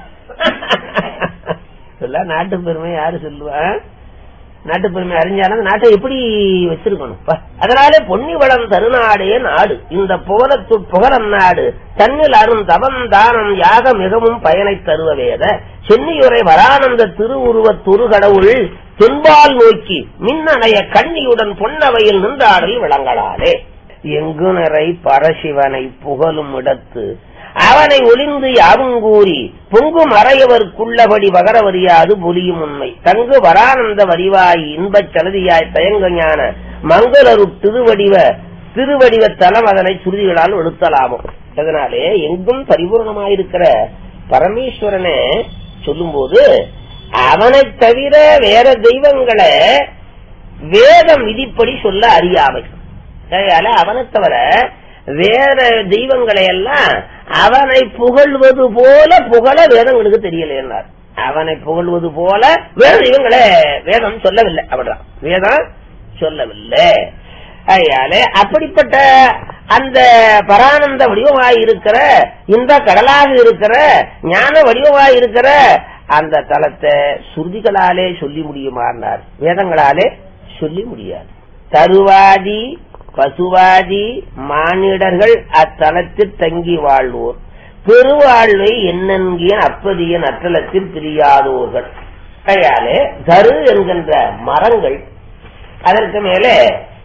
இதெல்லாம் நாட்டு பெருமை யாரு சொல்லுவா நாட்டு பெருமை அறிஞ்சாலும் அந்த நாட்டை எப்படி வச்சிருக்கணும் பா. அதனாலே பொன்னி வளம் தருநாடே நாடு இந்த புகழத்து புகழம் நாடு தன்னில் அரும் தவம் தானம் யாக மிகவும் பயனை தருவ வேத சென்னியுரை வரானந்த திருவுருவ துருகடவுள் தென்பால் நோக்கி மின்னணைய கண்ணியுடன் பொன்னவையில் நின்றாடல் விளங்கலாலே எங்கு நிறை பரசிவனை புகழும் இடத்து அவனை ஒளிந்து யாவும் கூறி பொங்கும் அறையவர்க்குள்ளபடி வகரவரியாது பொலியும் உண்மை தங்கு வரானந்த வடிவாய் இன்பச் சலதியாய் தயங்க ஞான மங்களரு திருவடிவ திருவடிவ தலம் அதனை சுருதிகளால் எடுத்தலாமும் அதனாலே எங்கும் பரிபூர்ணமாயிருக்கிற பரமேஸ்வரனை சொல்லும்போது அவனைத் தவிர வேற தெய்வங்களை வேதம் விதிப்படி சொல்ல அறியாமை அதனால அவனை தவிர வேற தெய்வங்களை எல்லாம் அவனை புகழ்வது போல புகழ வேதங்களுக்கு தெரியலைன்னார் அவனை புகழ்வது போல வேற தெய்வங்களை வேதம் சொல்லவில்லை அப்படிதான் வேதம் சொல்லவில்லை அதனால அப்படிப்பட்ட அந்த பரானந்த வடிவமாய் இருக்கிற இந்த கடலாக இருக்கிற ஞான வடிவமாய் இருக்கிற அந்த தலத்தை சுருதிகளாலே சொல்லி முடியுமானார் வேதங்களாலே சொல்லி முடியாது தருவாதி பசுவாதி மானிடர்கள் அத்தலத்தில் தங்கி வாழ்வோர் பெருவாழ்வை என்னென்கிய அப்பதிய நற்றலத்தில் பிரியாதோர்கள் கையாலே தரு என்கின்ற மரங்கள் அதற்கு மேலே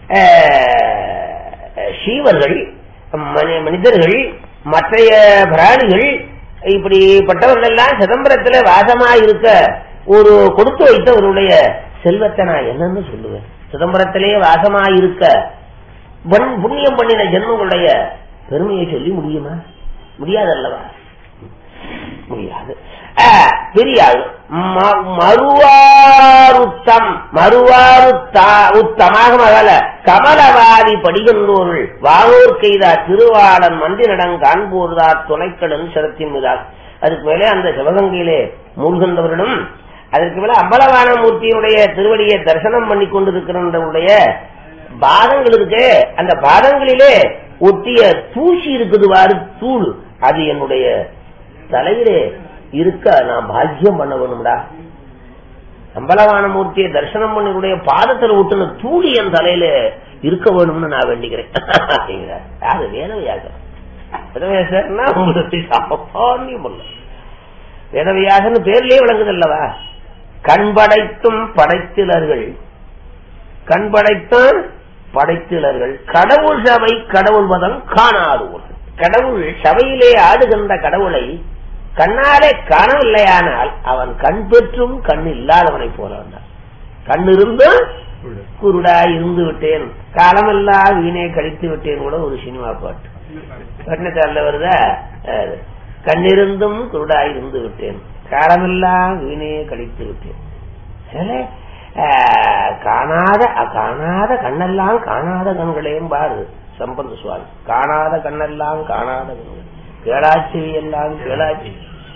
அஹ், சீவர்கள் மனி- மனிதர்கள் மற்றைய பிராணிகள் இப்படிப்பட்டவர்கள் எல்லாம் சிதம்பரத்துல வாசமாயிருக்க ஒரு கொடுத்து வைத்தவருடைய செல்வத்தை நான் என்னன்னு சொல்லுவேன் சிதம்பரத்திலேயே வாசமாயிருக்க பன்- புண்ணியம் பண்ணின ஜென்மங்களுடைய பெருமையை சொல்லி முடியுமா முடியாது அல்லவா முடியாது அஹ், பெரிய ஆள் ம- மறுவாருத்தம் மறுவாருத்தா உத்தமாக மகள கமலவாதி படிகின்றோர்கள் வானோர் கைதா திருவாளன் மந்திரடம் காண்போர்தா துணைக்கடன் சிரத்தின் மீதால் அதுக்கு மேலே அந்த சிவகங்கையிலே மூழ்கின்றவர்களும் அதற்கு மேல அம்பலவான மூர்த்தியினுடைய திருவடியை தரிசனம் பண்ணி கொண்டிருக்கிறவர்களுடைய பாதங்கள் இருக்கு அந்த பாதங்களிலே ஒட்டிய தூசி இருக்குது வாரு தூள் அது என்னுடைய தலையிலே இருக்க நான் பாக்கியம் பண்ண வேணும்டா அம்பலவான மூர்த்தியை தரிசனம் பண்ணினுடைய பாதத்தில் ஒட்டுன தூளி என் தலையில இருக்க வேணும்னு நான் வேண்டிக்கிறேன் அப்படிங்கிறார் யாரு வேதவியாசம் வேதவியாசர்னா உங்களுக்கு சாமானியம் இல்ல வேதவியாசன்னு பேர்லயே விளங்குது அல்லவா கண் படைத்தும் படைத்திலர்கள் கண் படைத்தான் படைத்திலர்கள் கடவுள் சபை கடவுள் மதம் காணாதோர் கடவுள் சபையிலே ஆடுகின்ற கடவுளை கண்ணாலே காணவில்லையானால் அவன் கண் பெற்றும் கண் இல்லாதவனை போல வந்தான் கண் இருந்தும் குருடா இருந்து விட்டேன் காலமெல்லாம் வீணே கழித்து விட்டேன் கூட ஒரு சினிமா பாட்டு கண்ணத்தால வருதா அது. கண்ணிருந்தும் குருடா இருந்து விட்டேன் காலமெல்லாம் வீணே கழித்து விட்டேன் சில, ஆஹ், காணாத அ- காணாத கண்ணெல்லாம் காணாத கண்களையும் பாரு சம்பந்த சுவாமி காணாத கண்ணெல்லாம் காணாத கண்கள் கேளாச்சி எல்லாம் கேளாச்சி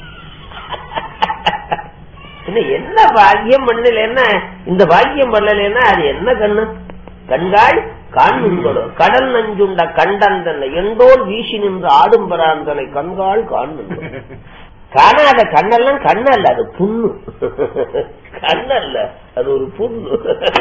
என்ன என்ன பாக்கியம் பண்ணலன்னா இந்த பாக்கியம் பண்ணலன்னா அது என்ன கண்ணு கண்காள் காண்புங்களோ கடல் நஞ்சுண்ட கண்டந்தனை எண்டோல் வீசி நின்று ஆடும் பராந்தனை கண்காள் காண்புங்களோ காணாத கண்ணெல்லாம் கண்ணல்ல அது புண்ணு கண்ணல்ல அது ஒரு புண்ணு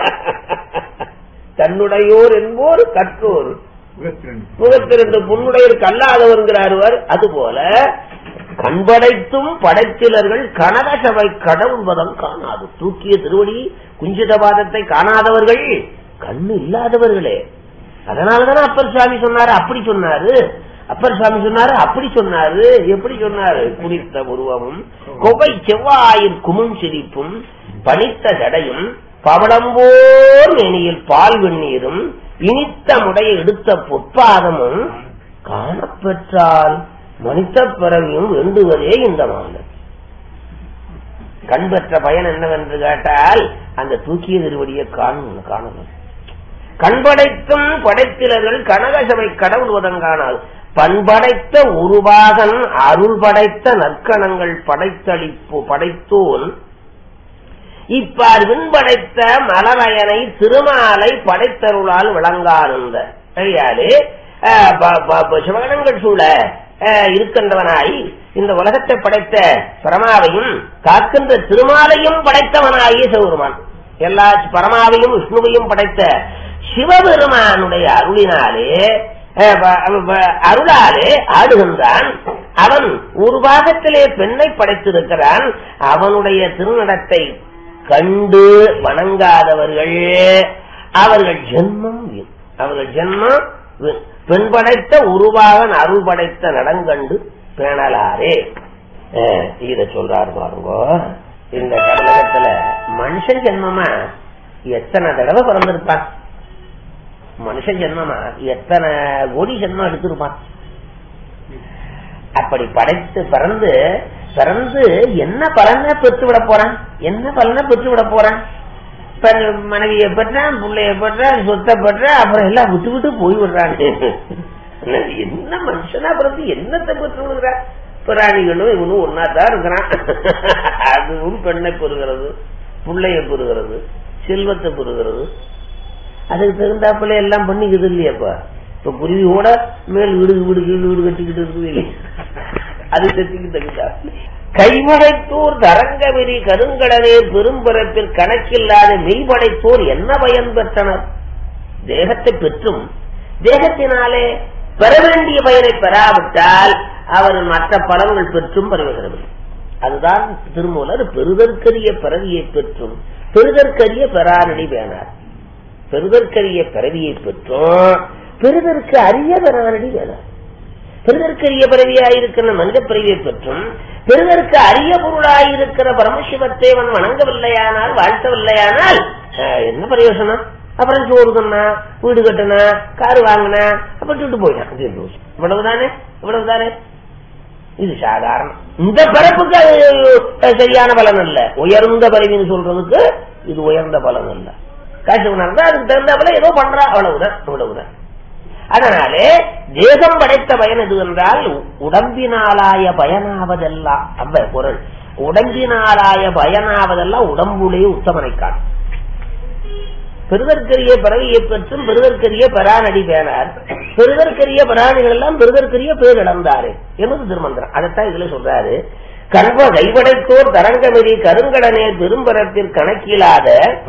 தன்னுடையோர் என்போர் கற்றோர் முகத்திருந்த புண்ணுடையர் கல்லாதவர்கிறார் அதுபோல கண்படைத்தும் படைத்திலர்கள் கனக சபை கடவுள் பதம் காணாது தூக்கிய திருவடி குஞ்சித பாதத்தை காணாதவர்கள் கண்ணு இல்லாதவர்களே அதனாலதானே அப்பர் சுவாமி சொன்னாரு அப்படி சொன்னாரு அப்பர் சுவாமி சொன்னாரு அப்படி சொன்னாரு எப்படி சொன்னாரு குடித்த உருவமும் கொவை செவ்வாயின் குமும் சிரிப்பும் பனித்த ஜடையும் பவளம்போர் மேனியில் பால் வெந்நீரும் இனித்த முடைய எடுத்த பொற்பாதமும் காணப்பெற்றால் மனித பிறவியும் வேண்டுவதே இந்த மாந்தன் கண் பெற்ற பயன் என்னவென்று கேட்டால் அந்த தூக்கிய திருவடியை காணும் காணணும் கண்படைத்தும் படைத்திலர்கள் கனகசபை கடவுள் வதங்கானால் பண்படைத்த உருவாகன் அருள் படைத்த நற்கணங்கள் படைத்தளிப்பு படைத்தோன் இப்பார் விண்படைத்த மலரயனை திருமாலை படைத்தருளால் விளங்காருந்த கையாலே அஹ், ப- ப- ப- சிவகணங்கள் சூழ அஹ், இருக்கின்றவனாய் இந்த உலகத்தை படைத்த பரமாவையும் காக்கின்ற திருமாலையும் படைத்தவனாகிய சிவபெருமான் எல்லா பரமாவையும் விஷ்ணுவையும் படைத்த சிவபெருமானுடைய அருளினாலே அஹ், ப- ப- அருளாலே ஆடுகின்றான் அவன் ஒரு பாகத்திலே பெண்ணை படைத்திருக்கிறான் அவனுடைய திருநடத்தை கண்டு வணங்காதவர்கள் அவர்கள் ஜென்மம் வீண். அவர்கள் ஜென்மம் வீண். பெண் படைத்த உருவாகன் அருள் படைத்த நடங்கண்டு பேணலாரே அஹ், இத சொல்றாரு பாருங்க இந்த கடலகத்துல மனுஷன் ஜென்மமா எத்தனை தடவை பிறந்திருப்பான் மனுஷன் ஜென்மமா எத்தனை கோடி ஜென்மம் எடுத்திருப்பான் அப்படி படைத்து பிறந்து பிறந்து என்ன பலனை பெற்று விட போறான் என்ன பலனை பெற்று விட போறான் இப்ப மனைவியை பெற்றான் பிள்ளைய பெற்றான் சொத்தை பெற்றான் அப்புறம் எல்லாம் விட்டு விட்டு போய் விடுறான் என்ன மனுஷனா பிறந்து என்னத்தை பெற்று விடுகிறான் பிராணிகளும் இவனும் ஒன்னா தான் இருக்கிறான் அதுவும் பெண்ணை பெறுகிறது பிள்ளைய பெறுகிறது செல்வத்தை பெறுகிறது அதுக்கு தகுந்தாப்புல எல்லாம் பண்ணிக்குது இல்லையாப்பா இப்ப குருவி கூட மேல் வீடு வீடு கீழ் வீடு கட்டிக்கிட்டு இருக்குது இல்லையா அது செத்துக்கு தகுந்தா கைமடைத்தோர் தரங்கவெறி கருங்கடலே பெரும்பிறப்பில் கணக்கில்லாத மெய்படைத்தோர் என்ன பயன் பெற்றனர் தேகத்தை பெற்றும் தேகத்தினாலே பெற வேண்டிய பயனை பெறாவிட்டால் அவர் மற்ற பலன்கள் பெற்றும் பெறுகிறது அதுதான் திருமூலர் பெறுதற்கரிய பிறவியை பெற்றும் பெறுதற்கரிய பெறாரடி வேணார் பெறுதற்கரிய பிறவியை பெற்றும் பெறுதற்கு அரிய பெறாரடி வேணார் பெறுதற்கரிய பிறவியாயிருக்கிற மனித பிறவியை பெற்றும் பெறுதற்கு அரிய பொருளாயிருக்கிற பரமசிவத்தேவன் வணங்கவில்லையானால் வாழ்த்தவில்லையானால் அஹ், என்ன பிரயோசனம் அப்புறம் சோறு தன்னா வீடு கட்டினா கார் வாங்கினா அப்புறம் விட்டு போயிட்டான் தீர்ந்து போச்சு. இவ்வளவுதானே இவ்வளவுதானே இது சாதாரணம் இந்த பிறப்புக்கு அது சரியான பலன் அல்ல உயர்ந்த பதவின்னு சொல்றதுக்கு இது உயர்ந்த பலன் அல்ல காசு உணர்ந்தா அதுக்கு தகுந்தாப்புல ஏதோ பண்றா அவ்வளவுதான் அவ்வளவுதான் அதனாலே தேசம் படைத்த பயன் எது என்றால் உடம்பினாலாய பயனாவதெல்லாம் அப்ப பொருள் உடம்பினாலாய பயனாவதெல்லாம் உடம்புலே உத்தமனை காட்டும் பெருதற்கரிய பிறவியை பெற்றும் பெருதற்கரிய பெறானடி பேனார் பெருதற்கரிய பிராணிகள் எல்லாம் பெருதற்கரிய பேர் இழந்தாரு என்பது திருமந்திரம் அதைத்தான் இதுல சொல்றாரு கல்வ கைவடைத்தோர் தரங்கமெறி கருங்கடனே பெரும்பரத்தில் கணக்கிலாத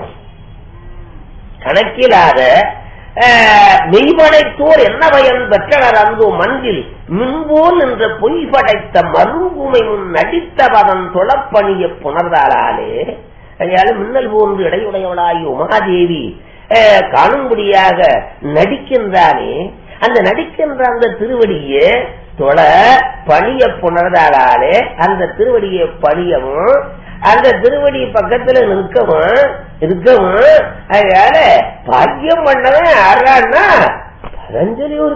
கணக்கிலாத மெய்படைத்தோர் என்ன பயன் பெற்றனர் அந்தோ மண்ணில் மின்போல் என்ற பொய் படைத்த மருங்குமை முன் நடித்த பதன் தொழப்பணிய புணர்ந்தாலே அதனால மின்னல் போன்று இடையுடையவளாகி உமாதேவி காணும்படியாக நடிக்கின்றானே அந்த நடிக்கின்ற அந்த திருவடியே தொழ பணிய புணர்ந்தாலே அந்த திருவடியை பணியவும் அந்த திருவடி பக்கத்துல நிற்கவும் இருக்கவும் அதனால பாக்கியம் பண்ணவன் யாரான்னா பதஞ்சலி ஒரு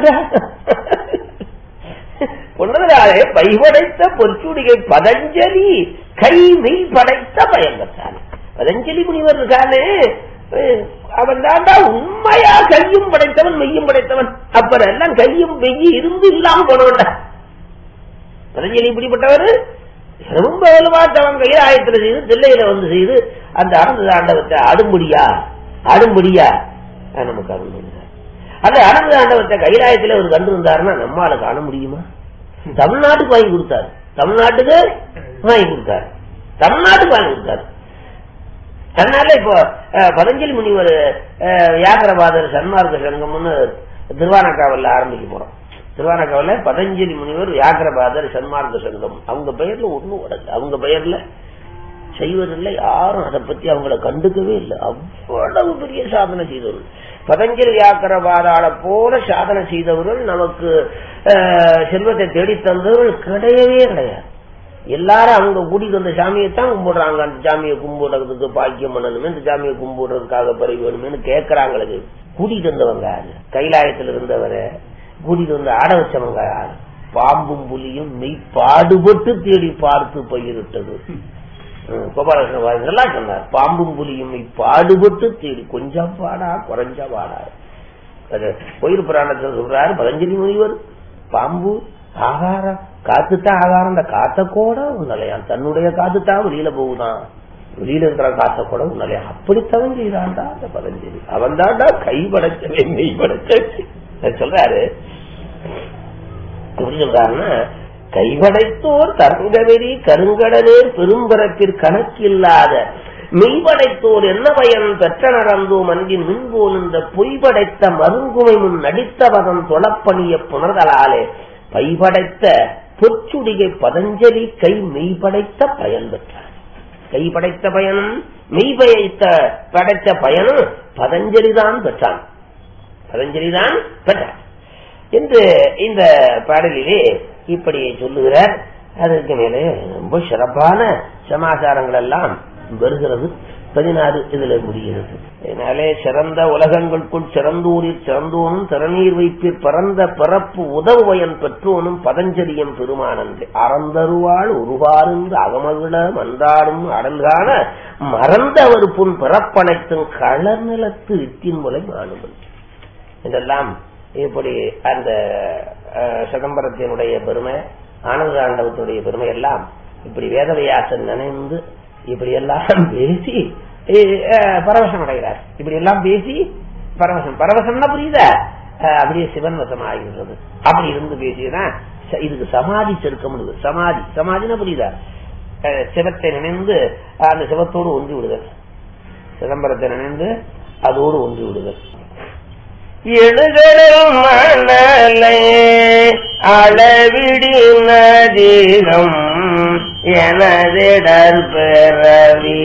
பொன்னதாலே பைபடைத்த பொற்சுடிகை பதஞ்சலி கை மெய் படைத்த பயன்பட்டான் பதஞ்சலி முனிவர் இருக்கானே அவன் தாண்டா உண்மையா கையும் படைத்தவன் மெய்யும் படைத்தவன் அப்புறம் எல்லாம் கையும் மெய்யும் இருந்து இல்லாம போனவன்டா பதஞ்சலி இப்படிப்பட்டவர் ரொம்ப வலுவாத்தவன் கையில் ஆயத்துல செய்து தில்லையில வந்து செய்து அந்த அனந்த தாண்டவத்தை அடும்படியா அடும்படியா நமக்கு அருள் அந்த அனந்த தாண்டவத்தை கைலாயத்துல அவர் கண்டு இருந்தாருன்னா நம்மால காண முடியுமா தமிழ்நாட்டுக்கு வாங்கி கொடுத்தாரு தமிழ்நாட்டுக்கு வாங்கி கொடுத்தாரு தமிழ்நாட்டுக்கு வாங்கி கொடுத்தாரு அதனால இப்போ பதஞ்சலி முனிவர் வியாகரபாதர் சன்மார்க்க சங்கம்னு திருவானக்காவல்ல ஆரம்பிக்க போறோம் திருவானக்காவல பதஞ்சலி முனிவர் வியாகரபாதர் சன்மார்க்க சங்கம் அவங்க பெயர்ல ஒண்ணும் உடல அவங்க பெயர்ல செய்வதில்லை யாரும் அதை பத்தி அவங்கள கண்டுக்கவே இல்லை அவ்வளவு பெரிய சாதனை செய்தவர்கள் பதஞ்சலி வியாக்கரபாதாள போல சாதனை செய்தவர்கள் நமக்கு செல்வத்தை தேடி தந்தவர்கள் கிடையவே கிடையாது எல்லாரும் அவங்க கூட்டிட்டு வந்த சாமியைத்தான் கும்பிடுறாங்க அந்த சாமியை கும்பிடுறதுக்கு பாக்கியம் பண்ணணுமே இந்த சாமியை கும்பிடுறதுக்காக பறி வேணுமேனு கேட்கறாங்களுக்கு கூட்டிட்டு வந்தவங்க யாரு கைலாயத்தில் இருந்தவரை கூட்டிட்டு வந்து ஆட வச்சவங்க யாரு பாம்பும் புலியும் மெய் பாடுபட்டு தேடி பார்த்து பயிரிட்டது கோபாலகிருஷ்ணன் இதெல்லாம் சொன்னார் பாம்பும் புலியும் பாடுபட்டு தேடி கொஞ்சம் பாடா குறைஞ்ச பாடா கோயில் புராணத்தில் சொல்றாரு பதஞ்சலி முனிவர் பாம்பு ஆகாரம் காத்துத்தான் ஆகாரம் இந்த காத்த கூட உன்னலையான் தன்னுடைய காத்துத்தான் வெளியில போகுதான் வெளியில இருக்கிற காத்த கூட உன்னலையா அப்படித்தவன் செய்தான்டா அந்த பதஞ்சலி அவன் தாண்டா கை படைச்சவே மெய் படைச்ச சொல்றாரு எப்படி சொல்றாருன்னா கைவடைத்தோர் தரங்கவெறி கருங்கடனேர் பெரும்பரப்பிற் கணக்கில்லாத மெய்படைத்தோர் என்ன பயன் பெற்ற நடந்தோ மன்றின் மின்போல் இந்த பொய்படைத்த மருங்குமை முன் நடித்த பதம் தொழப்பணிய புணர்தலாலே பைபடைத்த பொற்சுடிகை பதஞ்சலி கை மெய்படைத்த பயன் பெற்றார் கை படைத்த பயனும் மெய்படைத்த படைத்த பயனும் பதஞ்சலி தான் பெற்றான் பதஞ்சலி தான் பெற்றான் என்று இந்த பாடலிலே இப்படி சொல்லுகிறார் அதற்கு மேலே ரொம்ப சிறப்பான சமாச்சாரங்கள் எல்லாம் வருகிறது பதினாறு இதுல முடிகிறது அதனாலே சிறந்த உலகங்களுக்குள் சிறந்தூரில் சிறந்தோனும் திறநீர் வைப்பில் பறந்த பிறப்பு உதவுவயன் பெற்றோனும் பதஞ்சலியம் பெருமானன்று அறந்தருவாள் உருவாருந்து அகமகிழ மன்றாடும் அடல்கான மறந்தவர் புன் பிறப்பனைத்தும் களர் நிலத்து வித்தின் முறை மாணுவல் இதெல்லாம் இப்படி அந்த சிதம்பரத்தினுடைய பெருமை ஆனந்த ஆண்டவத்தினுடைய பெருமை எல்லாம் இப்படி வேதவியாசன் நினைந்து இப்படி எல்லாம் பேசி பரவசம் அடைகிறார் இப்படி எல்லாம் பேசி பரவசம் பரவசம்னா புரியுதா அப்படியே சிவன் வசம் ஆகின்றது அப்படி இருந்து பேசியதான் இதுக்கு சமாதி செருக்கம் சமாதி சமாதினா புரியுதா சிவத்தை நினைந்து அந்த சிவத்தோடு ஒன்றி விடுதல் சிதம்பரத்தை நினைந்து அதோடு ஒன்றி விடுதல் எழுதலும் மணலை அளவிடி நதிகம் எனதிடர் பிறவி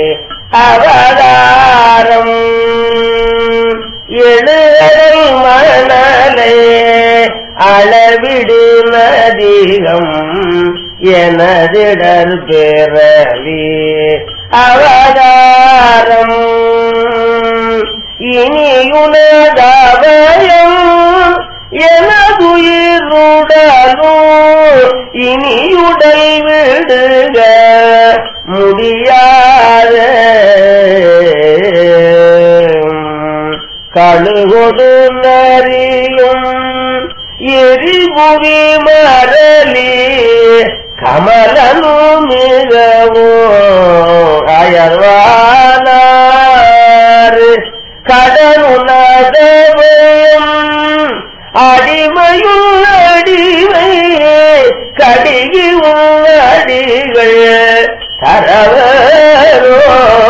அவதாரம் எழுதல் மணலை அளவிடு நதிகம் எனதிடர் பிறவி அவதாரம் இனியுனதவயம் எனதுயிருடலோ இனியுடல் விடுக முடியாத கழுகொடு நரியும் எரிபுவி மரளி கமலனு மிகவும் அயர்வானார் கடனுணதவும் அடிமையும் அடிமை கடிகி அடிகள் தரவரோ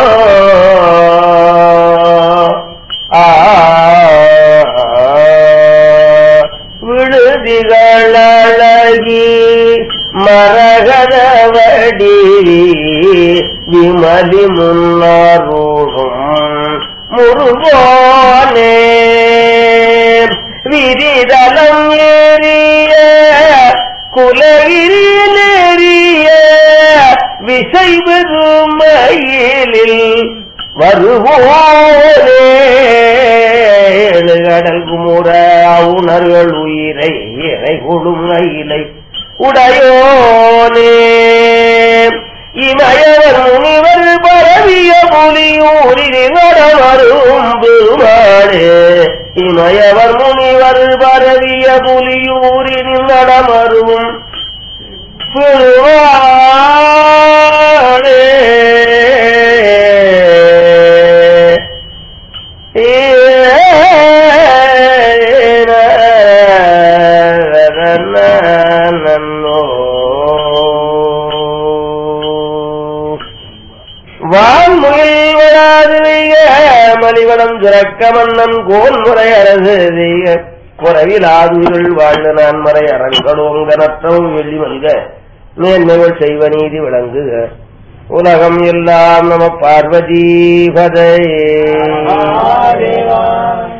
ஆ விழுதிகளழகி மரகதவடி விமலி முன்னருளும் முருகோனே விரிதலம் ஏறிய குலகிரி நெறிய விசை பெருமயிலில் வருவோரே கடல் குமுற உணர்கள் உயிரை இறை கொடும் அயிலை உடையோனே இமயவர் முனிவர் பரவிய புலியூரில் நடவரும் பெருமாளே இமயவர் முனிவர் பரவிய புலியூரில் நடமரும் பெருமாளே வான்முகில் விழாதிரிய மலிவனம் சுரக்க மன்னன் கோன் முறை அரசு செய்ய குறைவிலாதுகள் வாழ்ந்த நான் மறை அரங்கடோங்க நற்றவும் வெள்ளி மல்க மேன்மைகள் செய்வ நீதி விளங்குக உலகம் எல்லாம் நம பார்வதி பதை மகாதேவா